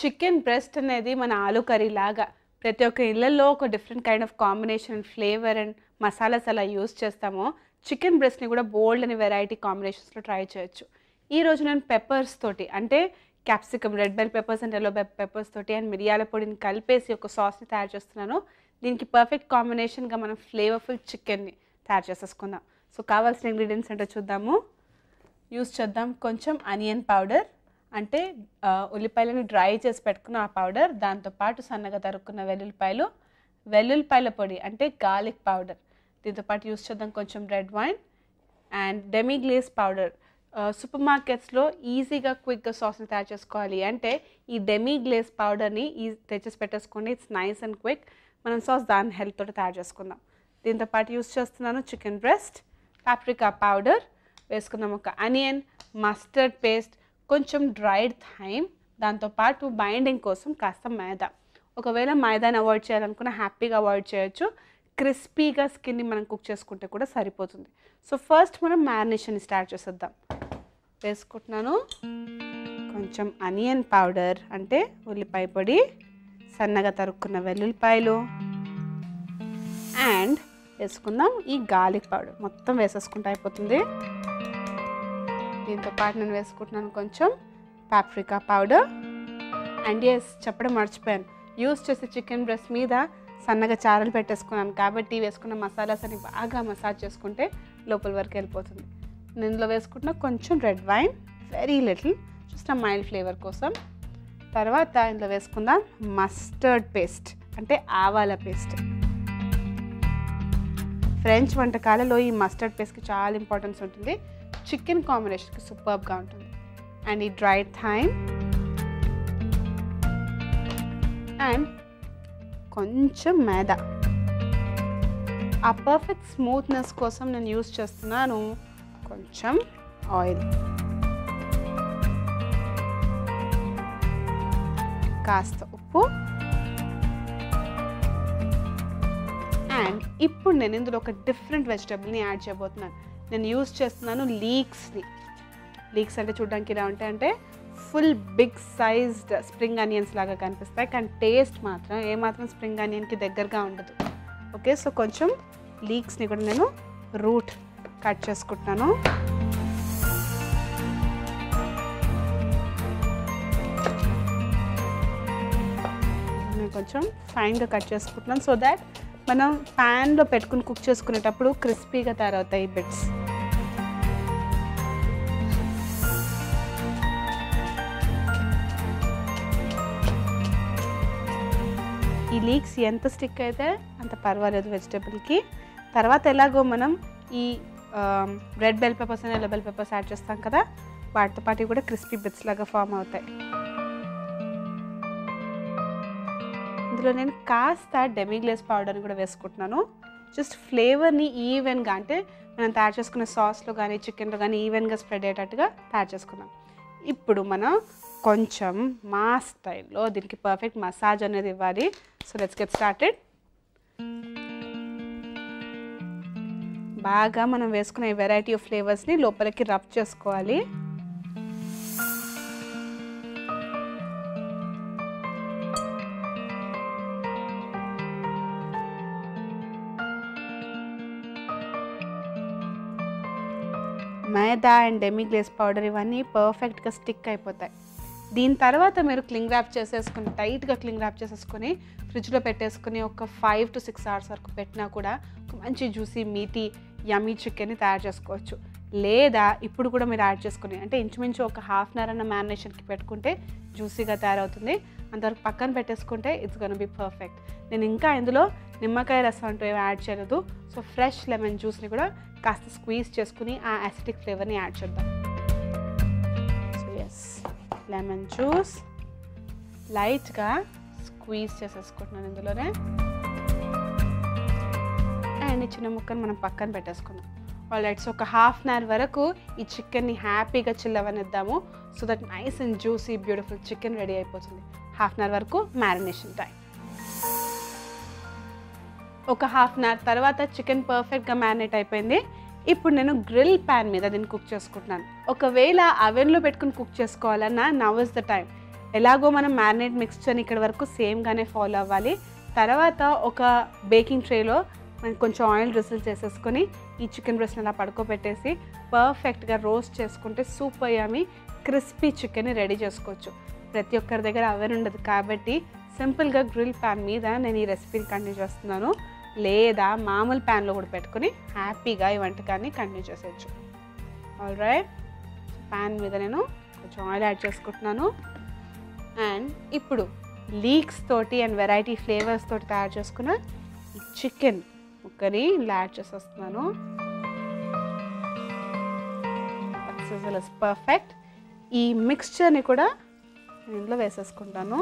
chicken breast అనేది మన ఆలు కర్రీ లాగా ప్రతి ఒక్క ఇళ్ళల్లో ఒక different kind of combination flavour and masalas అలా యూస్ చేస్తామో చికెన్ బ్రెస్ట్ని కూడా బోల్డ్ అని వెరైటీ కాంబినేషన్స్లో ట్రై చేయొచ్చు ఈ రోజు నేను పెప్పర్స్ తోటి అంటే capsicum red bell peppers and yellow bell peppers తోటి అండ్ మిరియాల పొడిని కలిపేసి ఒక సాస్ని తయారు చేస్తున్నాను దీనికి పర్ఫెక్ట్ కాంబినేషన్గా మనం ఫ్లేవర్ఫుల్ చికెన్ని తయారు చేసేసుకుందాం సో కావాల్సిన ఇంగ్రీడియంట్స్ ఏంటో చూద్దాము యూస్ చేద్దాం కొంచెం అనియన్ పౌడర్ అంటే ఆ, ఉల్లిపాయలను డ్రై చేసి పెట్టుకున్న ఆ పౌడర్ దాంతోపాటు సన్నగా తరుక్కున్న వెల్లుల్లిపాయలు వెల్లుల్లిపాయల పొడి అంటే గార్లిక్ పౌడర్ దీంతోపాటు యూస్ చేద్దాం కొంచెం red wine and demi glace powder super మార్కెట్స్లో ఈజీగా క్విక్గా సాస్ని తయారు చేసుకోవాలి అంటే ఈ డెమీ గ్లేస్ పౌడర్ని ఈ తెచ్చేసి పెట్టేసుకోండి ఇట్స్ నైస్ అండ్ క్విక్ మనం సాస్ దాని హెల్ప్ తోటి తయారు చేసుకుందాం దీంతో పాటు యూస్ చేస్తున్నాను చికెన్ బ్రెస్ట్ పాప్రికా పౌడర్ వేసుకుందాం ఒక అనియన్ మస్టర్డ్ పేస్ట్ కొంచెం డ్రైడ్ థైమ్ దాంతోపాటు బైండింగ్ కోసం కాస్త మైదా ఒకవేళ మైదాని అవాయిడ్ చేయాలనుకున్న హ్యాపీగా అవాయిడ్ చేయొచ్చు క్రిస్పీగా స్కిన్ని మనం కుక్ చేసుకుంటే కూడా సరిపోతుంది సో ఫస్ట్ మనం మ్యారినేషన్ స్టార్ట్ చేసేద్దాం వేసుకుంటున్నాను కొంచెం అనియన్ పౌడర్ అంటే ఉల్లిపాయ పొడి సన్నగా తరుక్కున్న వెల్లుల్లిపాయలు అండ్ వేసుకుందాం ఈ గార్లిక్ పౌడర్ మొత్తం వేసేసుకుంటే అయిపోతుంది దీంతో పాటు నేను వేసుకుంటున్నాను కొంచెం పాప్రికా పౌడర్ అండ్ ఎస్ చెప్పడం మర్చిపోయాను యూస్ చేసే చికెన్ బ్రెస్ట్ మీద సన్నగా చారలు పెట్టేసుకున్నాను కాబట్టి వేసుకున్న మసాలాస్ అని బాగా మసాజ్ చేసుకుంటే లోపల వరకు వెళ్ళిపోతుంది నేను ఇందులో వేసుకుంటున్న కొంచెం red wine very little just ah mild flavour కోసం తర్వాత ఇందులో వేసుకుందాం మస్టర్డ్ పేస్ట్ అంటే ఆవాల పేస్ట్ ఫ్రెంచ్ వంటకాలలో ఈ మస్టర్డ్ పేస్ట్కి చాలా ఇంపార్టెన్స్ ఉంటుంది చికెన్ కాంబినేషన్కి సూపర్గా ఉంటుంది అండ్ ఈ డ్రై థైమ్ అండ్ కొంచెం మైదా ఆ పర్ఫెక్ట్ స్మూత్నెస్ కోసం నేను యూస్ చేస్తున్నాను కొంచెం ఆయిల్ కాస్త ఉప్పు అండ్ ఇప్పుడు నేను ఇందులో ఒక డిఫరెంట్ వెజిటబుల్ని యాడ్ చేయబోతున్నాను నేను యూస్ చేస్తున్నాను లీక్స్ని లీక్స్ అంటే చూడడానికి ఇలా ఉంటాయి అంటే full big sized spring onions లాగా కనిపిస్తాయి కానీ టేస్ట్ మాత్రం ఏమాత్రం స్ప్రింగ్ ఆనియన్కి దగ్గరగా ఉండదు ఓకే సో కొంచెం లీక్స్ని కూడా నేను రూట్ కట్ చేసుకుంటున్నాను నేను కొంచెం ఫైన్గా కట్ చేసుకుంటున్నాను సో దాట్ మనం ప్యాన్లో పెట్టుకుని కుక్ చేసుకునేటప్పుడు క్రిస్పీగా తయారవుతాయి ఈ బిట్స్ ఈ లీక్స్ ఎంత స్టిక్ అయితే అంత పర్వాలేదు వెజిటేబుల్కి తర్వాత ఎలాగో మనం ఈ red bell peppers and yellow bell peppers add చేస్తాం కదా వాటితో పాటు కూడా క్రిస్పీ బిట్స్ లాగా ఫామ్ అవుతాయి ఇందులో నేను కాస్త డెమిగ్లేస్ పౌడర్ని కూడా వేసుకుంటున్నాను జస్ట్ ఫ్లేవర్ని ఈవెన్గా అంటే మనం తయారు చేసుకునే సాస్లో కానీ చికెన్లో కానీ ఈవెన్గా స్ప్రెడ్ అయ్యేటట్టుగా తయారు చేసుకున్నాం ఇప్పుడు మనం కొంచెం మా స్టైల్లో దీనికి పర్ఫెక్ట్ మసాజ్ అనేది ఇవ్వాలి సో లెట్స్ గెట్ స్టార్టెడ్ బాగా మనం వేసుకునే వెరైటీ ఆఫ్ ఫ్లేవర్స్ని లోపలికి రబ్ చేసుకోవాలి మైదా అండ్ డెమిగ్లేస్ పౌడర్ ఇవన్నీ పర్ఫెక్ట్గా స్టిక్ అయిపోతాయి దీని తర్వాత మీరు క్లింగ్ ర్యాప్ చేసేసుకుని టైట్గా క్లింగ్ ర్యాప్ చేసేసుకుని ఫ్రిడ్జ్లో పెట్టేసుకుని ఒక ఫైవ్ టు సిక్స్ అవర్స్ వరకు పెట్టినా కూడా ఒక మంచి జ్యూసీ మీటీ యమీ చికెన్ని తయారు చేసుకోవచ్చు లేదా ఇప్పుడు కూడా మీరు యాడ్ చేసుకుని అంటే ఇంచుమించు ఒక హాఫ్ అన్ అవర్ అన్న మ్యారినేషన్కి పెట్టుకుంటే జ్యూసీగా తయారవుతుంది అంతవరకు పక్కన పెట్టేసుకుంటే ఇట్స్ గన్ బి పర్ఫెక్ట్ నేను ఇంకా ఇందులో నిమ్మకాయ రసం అంటూ ఏమి యాడ్ చేయలేదు సో ఫ్రెష్ లెమన్ జ్యూస్ని కూడా కాస్త స్క్వీజ్ చేసుకుని ఆ యాసిడిక్ ఫ్లేవర్ని యాడ్ చేద్దాం సో ఎస్ లెమన్ జ్యూస్ లైట్గా స్క్వీజ్ చేసేసుకుంటున్నాను ఇందులోనే అండ్ ఈ చిన్న ముక్కను మనం పక్కన పెట్టేసుకుందాం ఆల్రైట్స్ ఒక హాఫ్ అన్ అవర్ వరకు ఈ చికెన్ని హ్యాపీగా చిల్లవనిద్దాము so that nice and juicy beautiful chicken ready అయిపోతుంది హాఫ్ అన్ అవర్ వరకు మ్యారినేషన్ టైం ఒక హాఫ్ అన్ అవర్ తర్వాత చికెన్ పర్ఫెక్ట్గా మ్యారినేట్ అయిపోయింది ఇప్పుడు నేను గ్రిల్ ప్యాన్ మీద దీన్ని కుక్ చేసుకుంటున్నాను ఒకవేళ అవెన్లో పెట్టుకుని కుక్ చేసుకోవాలన్నా నవ్ ఇస్ ద టైం ఎలాగో మనం మ్యారినేట్ మిక్స్చర్ని ఇక్కడ వరకు సేమ్గానే ఫాలో అవ్వాలి తర్వాత ఒక బేకింగ్ ట్రేలో మనం కొంచెం ఆయిల్ రిసిల్ చేసేసుకొని ఈ చికెన్ బ్రెస్ట్ని అలా పడుకోబెట్టేసి పర్ఫెక్ట్గా రోస్ట్ చేసుకుంటే సూపర్ యమీ క్రిస్పీ చికెన్ని రెడీ చేసుకోవచ్చు ప్రతి ఒక్కరి దగ్గర అవెన్ ఉండదు కాబట్టి సింపుల్గా గ్రిల్ ప్యాన్ మీద నేను ఈ రెసిపీని కంటిన్యూ చేస్తున్నాను లేదా మామూలు ప్యాన్లో కూడా పెట్టుకొని హ్యాపీగా ఈ వంటకాన్ని కంటిన్యూ చేసేయచ్చు ఆల్ రైట్ ప్యాన్ మీద నేను కొంచెం ఆయిల్ యాడ్ చేసుకుంటున్నాను అండ్ ఇప్పుడు లీక్స్ తోటి అండ్ వెరైటీ ఫ్లేవర్స్ తోటి తయారు చేసుకున్న ఈ చికెన్ ముక్కని ఇలా యాడ్ చేసేస్తున్నాను పర్ఫెక్ట్ ఈ మిక్స్చర్ని కూడా నేను ఇందులో వేసేసుకుంటాను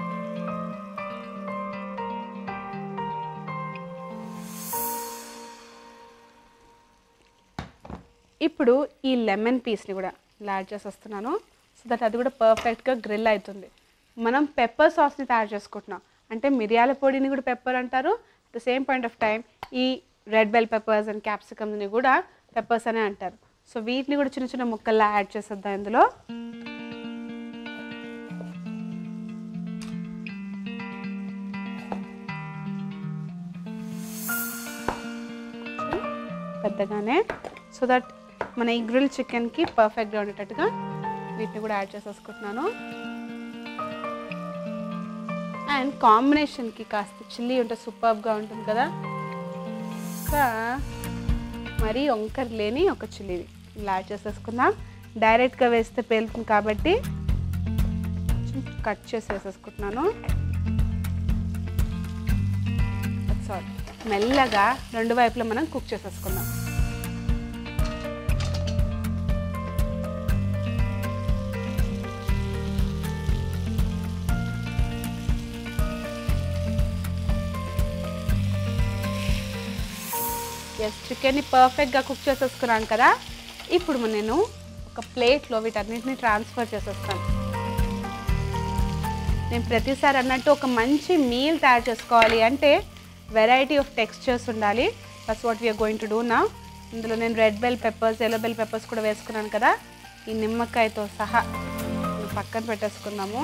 ఇప్పుడు ఈ లెమన్ పీస్ని కూడా ఇలా యాడ్ చేసేస్తున్నాను సో దట్ అది కూడా పర్ఫెక్ట్గా గ్రిల్ అవుతుంది మనం పెప్పర్ సాస్ని తయారు చేసుకుంటున్నాం అంటే మిరియాల పొడిని కూడా పెప్పర్ అంటారు at the same point of time ఈ రెడ్ బెల్ పెప్పర్స్ అండ్ క్యాప్సికమ్ని కూడా పెప్పర్స్ అనే అంటారు సో వీటిని కూడా చిన్న చిన్న ముక్కల్లా యాడ్ చేసేద్దాం ఇందులో పెద్దగానే సో దట్ మన ఈ గ్రిల్ చికెన్కి పర్ఫెక్ట్గా ఉండేటట్టుగా వీటిని కూడా యాడ్ చేసేసుకుంటున్నాను అండ్ కాంబినేషన్కి కాస్త చిల్లీ ఉంటే సూపర్గా ఉంటుంది కదా ఇంకా మరీ వంకర లేని ఒక చిల్లీ ఇలా యాడ్ చేసేసుకుందాం డైరెక్ట్గా వేస్తే పేలుతుంది కాబట్టి కట్ చేసి వేసేసుకుంటున్నాను సారీ మెల్లగా రెండు వైపులా మనం కుక్ చేసేసుకుందాం ఎస్ చికెన్ని పర్ఫెక్ట్గా కుక్ చేసేసుకున్నాను కదా ఇప్పుడు నేను ఒక ప్లేట్లో వీటన్నిటిని ట్రాన్స్ఫర్ చేసేస్తాను నేను ప్రతిసారి అన్నట్టు ఒక మంచి మీల్ తయారు చేసుకోవాలి అంటే వెరైటీ ఆఫ్ టెక్స్చర్స్ ఉండాలి that's what we are going to do నా ఇందులో నేను red bell peppers yellow bell peppers కూడా వేసుకున్నాను కదా ఈ నిమ్మకాయతో సహా ఇది పక్కన పెట్టేసుకుందాము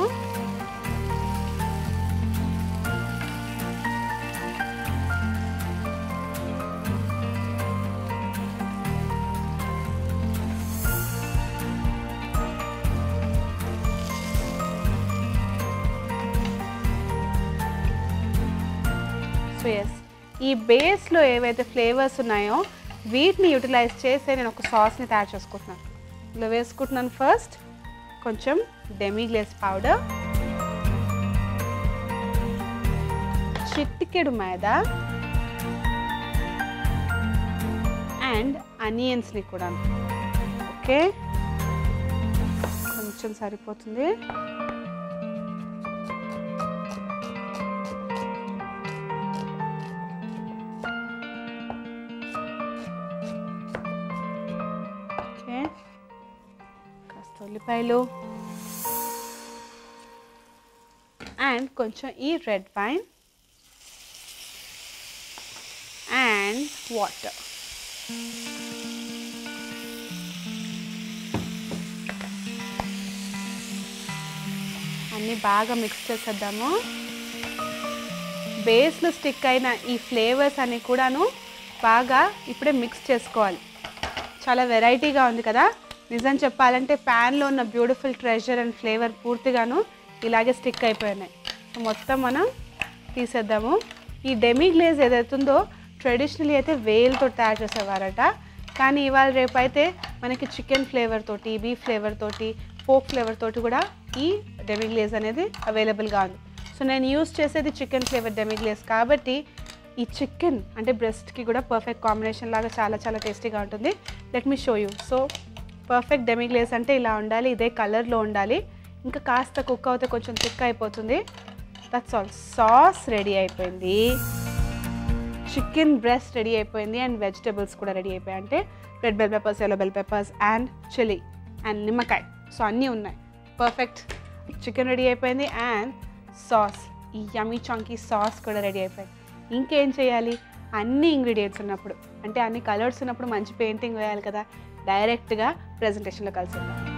సో ఎస్ ఈ బేస్లో ఏవైతే ఫ్లేవర్స్ ఉన్నాయో వీటిని యూటిలైజ్ చేసి నేను ఒక సాస్ని తయారు చేసుకుంటున్నాను ఇందులో వేసుకుంటున్నాను ఫస్ట్ కొంచెం డెమీ గ్లేస్ పౌడర్ చిట్టికెడు మైదా అండ్ అనియన్స్ని కూడా ఓకే కొంచెం సరిపోతుంది ఓకే కాస్త ఉల్లిపాయలు అండ్ కొంచెం ఈ రెడ్ వైన్ అండ్ వాటర్ అన్నీ బాగా మిక్స్ చేసేద్దాము బేస్లో స్టిక్ అయిన ఈ ఫ్లేవర్స్ అన్ని కూడాను బాగా ఇప్పుడే మిక్స్ చేసుకోవాలి చాలా వెరైటీగా ఉంది కదా నిజం చెప్పాలంటే ప్యాన్లో ఉన్న బ్యూటిఫుల్ ట్రెజర్ అండ్ ఫ్లేవర్ పూర్తిగాను ఇలాగే స్టిక్ అయిపోయినాయి సో మొత్తం మనం తీసేద్దాము ఈ డెమీ గ్లేజ్ ఏదైతుందో ట్రెడిషనలీ అయితే వేల్తో తయారు చేసేవారట కానీ ఇవాళ రేపు అయితే మనకి చికెన్ ఫ్లేవర్ తోటి బీఫ్ ఫ్లేవర్ తోటి పోక్ ఫ్లేవర్ తోటి కూడా ఈ డెమీ గ్లేజ్ అనేది అవైలబుల్గా ఉంది సో నేను యూస్ చేసేది చికెన్ ఫ్లేవర్ డెమీ గ్లేజ్ కాబట్టి ఈ చికెన్ అంటే బ్రెస్ట్కి కూడా పర్ఫెక్ట్ కాంబినేషన్ లాగా చాలా చాలా టేస్టీగా ఉంటుంది let me show you so perfect demi glace అంటే ఇలా ఉండాలి ఇదే కలర్లో ఉండాలి ఇంకా కాస్త కుక్ అవుతే కొంచెం థిక్ అయిపోతుంది దట్స్ ఆల్ సాస్ రెడీ అయిపోయింది చికెన్ బ్రెస్ట్ రెడీ అయిపోయింది అండ్ వెజిటేబుల్స్ కూడా రెడీ అయిపోయాయి అంటే red bell peppers yellow bell peppers and chilli and నిమ్మకాయ సో అన్నీ ఉన్నాయి పర్ఫెక్ట్ చికెన్ రెడీ అయిపోయింది అండ్ సాస్ ఈ యమీ చంకీ సాస్ కూడా రెడీ అయిపోయింది ఇంకేం చేయాలి అన్ని ఇంగ్రీడియంట్స్ ఉన్నప్పుడు అంటే అన్ని కలర్స్ ఉన్నప్పుడు మంచి పెయింటింగ్ వేయాలి కదా డైరెక్ట్గా ప్రజెంటేషన్లో కలిసి ఉందాం